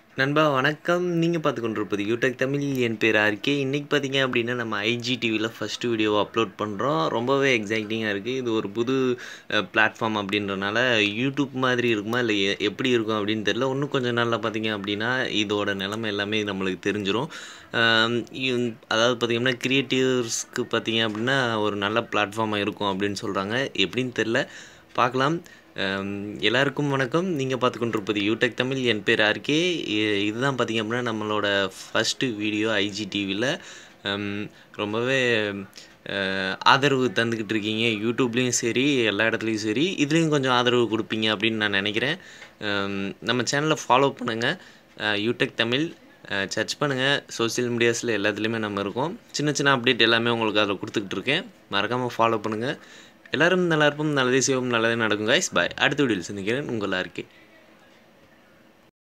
நண்பா வணக்கம். நீங்க பார்த்துக் கொண்டிருப்பது யூடெக் தமிழ். என் பேர் ஆர்கே. இன்னைக்கு பார்த்தீங்க அப்படின்னா, நம்ம ஐஜிடிவில ஃபர்ஸ்ட் வீடியோவ அப்லோட் பண்றோம். ரொம்பவே எக்ஸைட்டிங்கா இருக்கு. இது ஒரு புது அ பிளாட்ஃபார்ம் அப்படின்றனால, யூடியூப் மாதிரி இருக்குமா? இல்ல எ எப்படி இருக்கும் அப்படின்னு தெரியல. இன்னும் கொஞ்சம் நாள்ல பார்த்தீங்க அப்படின்னா, இதோட நிலைமை எல்லாமே நம்மளுக்கு தெரிஞ்சிரும். அம் இன் அதாவது பார்த்தீங்கன்னா, கிரியேட்டிவ்ஸ்க்கு பார்த்தீங்க அப்படின்னா, ஒரு நல்ல பிளாட்ஃபார்மா இருக்கும் அப்படின்னு சொல்றாங்க. எப்படின்னு தெரியல. பார்க்கலாம். அம் எல்லாருக்கும் வணக்கம். நீங்க பார்த்துக் கொண்டிருப்பது யூடெக் தமிழ். என் பேர் ஆர்கே. இ இதுதான் பார்த்தீங்க அப்படின்னா, நம்மளோட ஃபர்ஸ்ட் வீடியோ ஐஜிடிவில. அம் ரொம்பவே அ ஆதரவு தந்துக்கிட்டு இருக்கீங்க. யூடியூப்லயும் சரி, எல்லா இடத்துலயும் சரி. இதுலயும் கொஞ்சம் ஆதரவு குடுப்பீங்க அப்படின்னு நான் நெனைக்கிறேன். அம் நம்ம சேனல ஃபாலோ பண்ணுங்க. அ யூடெக் தமிழ் அ சர்ச் பண்ணுங்க. சோசியல் மீடியாஸ்ல எல்லாத்துலயுமே நம்ம இருக்கோம். சின்ன சின்ன அப்டேட் எல்லாமே உங்களுக்கு அதில குடுத்துக்கிட்டு இருக்கேன். மறக்காம ஃபாலோ பண்ணுங்க. எல்லாரும் நல்லா இருப்போம். நல்லதே செய்வோம். நல்லதே நடக்கும் காய்ஸ். பாய். அடுத்த வீடியோல சந்திக்கிறேன். உங்கள் ஆர்கே.